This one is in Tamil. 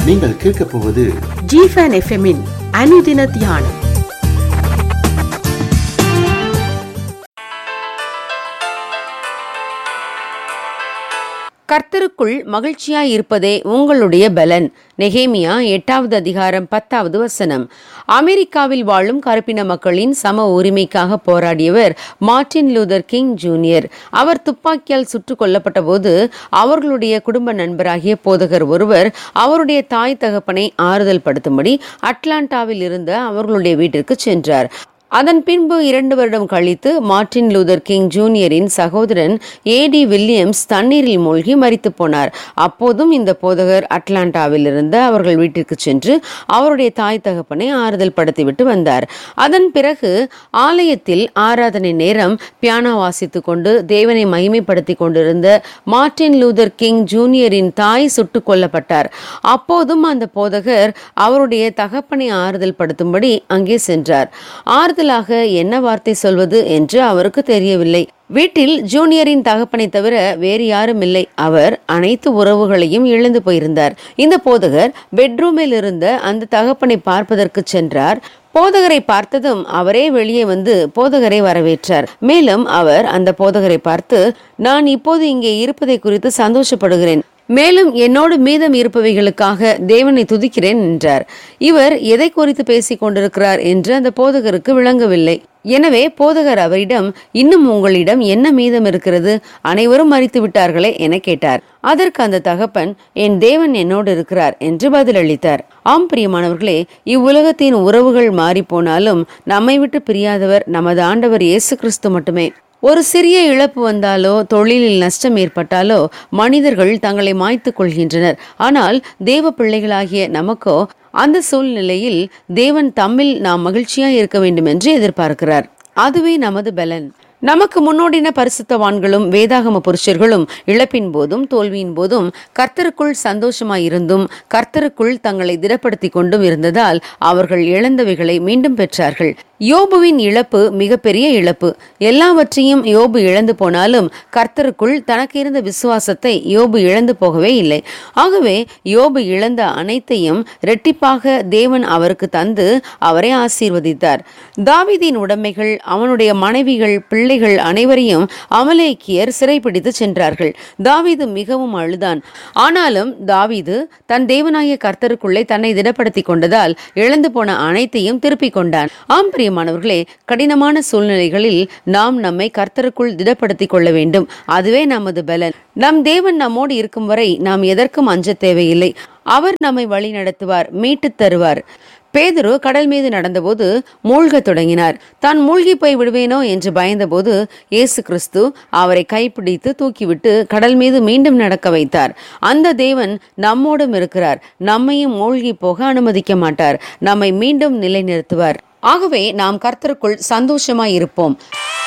நீங்கள் கேட்கப் போவது ஜிஃபன் எஃப்எம்மின் அனுதின தியானம் கர்த்தருக்குள் மகிழ்ச்சியாய் இருப்பதே உங்களுடைய பலன் நெகேமியா எட்டாவது அதிகாரம் பத்தாவது வசனம் அமெரிக்காவில் வாழும் கருப்பின மக்களின் சம உரிமைக்காக போராடியவர் மார்ட்டின் லூதர் கிங் ஜூனியர் அவர் துப்பாக்கியால் சுட்டுக் கொல்லப்பட்ட போது அவர்களுடைய குடும்ப நண்பராகிய போதகர் ஒருவர் அவருடைய தாய் தகப்பனை ஆறுதல் படுத்தும்படி அட்லாண்டாவில் இருந்த அவர்களுடைய வீட்டிற்கு சென்றார் அதன் பின்பு இரண்டு வருடம் கழித்து மார்ட்டின் லூதர் கிங் ஜூனியரின் சகோதரன் ஏடி வில்லியம்ஸ் தண்ணீரில் மூழ்கி மரித்து போனார் அப்போதும் இந்த போதகர் அட்லாண்டாவில் இருந்த அவர்கள் வீட்டிற்கு சென்று அவருடைய தாய் தகப்பனை ஆறுதல் படுத்திவிட்டு வந்தார் அதன் பிறகு ஆலயத்தில் ஆராதனை நேரம் பியானோ வாசித்துக் கொண்டு தேவனை மகிமைப்படுத்திக் கொண்டிருந்த மார்ட்டின் லூதர் கிங் ஜூனியரின் தாய் சுட்டுக் கொல்லப்பட்டார் அப்போதும் அந்த போதகர் அவருடைய தகப்பனை ஆறுதல் படுத்தும்படி அங்கே சென்றார் ஆறுதலாக என்ன வார்த்தை சொல்வது என்று அவருக்கு தெரியவில்லை வீட்டில் ஜூனியரின் தகப்பனை தவிர வேறு யாரும் இல்லை அவர் அனைத்து உறவுகளையும் இழந்து போயிருந்தார் இந்த போதகர் பெட்ரூமில் இருந்த அந்த தகப்பனை பார்ப்பதற்கு சென்றார் போதகரை பார்த்ததும் அவரே வெளியே வந்து போதகரை வரவேற்றார் மேலும் அவர் அந்த போதகரை பார்த்து நான் இப்போது இங்கே இருப்பதை குறித்து சந்தோஷப்படுகிறேன் மேலும் என்னோடு மீதம் இருப்பவைகளுக்காக தேவனை துதிக்கிறேன் என்றார் இவர் எதை குறித்து பேசிக் கொண்டிருக்கிறார் என்று அந்த போதகருக்கு விளங்கவில்லை எனவே போதகர் அவரிடம் இன்னும் உங்களிடம் என்ன மீதம் இருக்கிறது அனைவரும் மறித்து விட்டார்களே என கேட்டார் அதற்கு அந்த தகப்பன் என் தேவன் என்னோடு இருக்கிறார் என்று பதிலளித்தார் ஆம் பிரியமானவர்களே இவ்வுலகத்தின் உறவுகள் மாறிப்போனாலும் நம்மை விட்டு பிரியாதவர் நமது ஆண்டவர் இயேசு கிறிஸ்து மட்டுமே ஒரு சிறிய இழப்பு வந்தாலோ தொழிலில் நஷ்டம் ஏற்பட்டாலோ மனிதர்கள் தங்களை மாய்த்து கொள்கின்றனர் ஆனால் தேவ பிள்ளைகளாகிய நமக்கோ அந்த சூழ்நிலையில் தேவன் தம்மில் நாம் மகிழ்ச்சியாய் இருக்க வேண்டும் என்று எதிர்பார்க்கிறார் அதுவே நமது பலன் நமக்கு முன்னோடின பரிசுத்தவான்களும் வேதாகம புருஷர்களும் இழப்பின் போதும் தோல்வியின் போதும் கர்த்தருக்குள் சந்தோஷமாயிருந்தும் கர்த்தருக்குள் தங்களை திடப்படுத்தி கொண்டும் இருந்ததால் அவர்கள் இழந்தவைகளை மீண்டும் பெற்றார்கள் யோபுவின் இழப்பு மிகப்பெரிய இழப்பு எல்லாவற்றையும் யோபு இழந்து போனாலும் கர்த்தருக்குள் தனக்கு இருந்த விசுவாசத்தை யோபு இழந்து போகவே இல்லை ஆகவே யோபு இழந்த அனைத்தையும் இரட்டிப்பாக தேவன் அவருக்கு தந்து அவரை ஆசீர்வதித்தார் தாவிதின் உடைமைகள் அவனுடைய மனைவிகள் பிள்ளைகள் அனைவரையும் அமலேக்கியர் சிறைப்பிடித்து சென்றார்கள் தாவீது மிகவும் அழுதான் ஆனாலும் தாவீது தன் தேவனாய கர்த்தருக்குள்ளே தன்னை திடப்படுத்திக் கொண்டதால் இழந்து போன அனைத்தையும் திருப்பிக் கொண்டான் ஆம் பிரியமானவர்களே கடினமான சூழ்நிலைகளில் நாம் நம்மை கர்த்தருக்குள் திடப்படுத்திக் கொள்ள வேண்டும் அதுவே நமது பலன் நம் தேவன் நம்மோடு இருக்கும் வரை நாம் எதற்கும் அஞ்ச தேவையில்லை அவர் நம்மை வழி நடத்துவார் மீட்டுத் தருவார் பேதுரு கடல் மீது நடந்தபோது மூழ்கத் தொடங்கினார் தான் மூழ்கி போய் விடுவேனோ என்று பயந்தபோது இயேசு கிறிஸ்து அவரை கைப்பிடித்து தூக்கிவிட்டு கடல் மீது மீண்டும் நடக்க வைத்தார் அந்த தேவன் நம்மோடும் இருக்கிறார் நம்மையும் மூழ்கி போக அனுமதிக்க மாட்டார் நம்மை மீண்டும் நிலைநிறுத்துவார் ஆகவே நாம் கர்த்தருக்குள் சந்தோஷமாய் இருப்போம்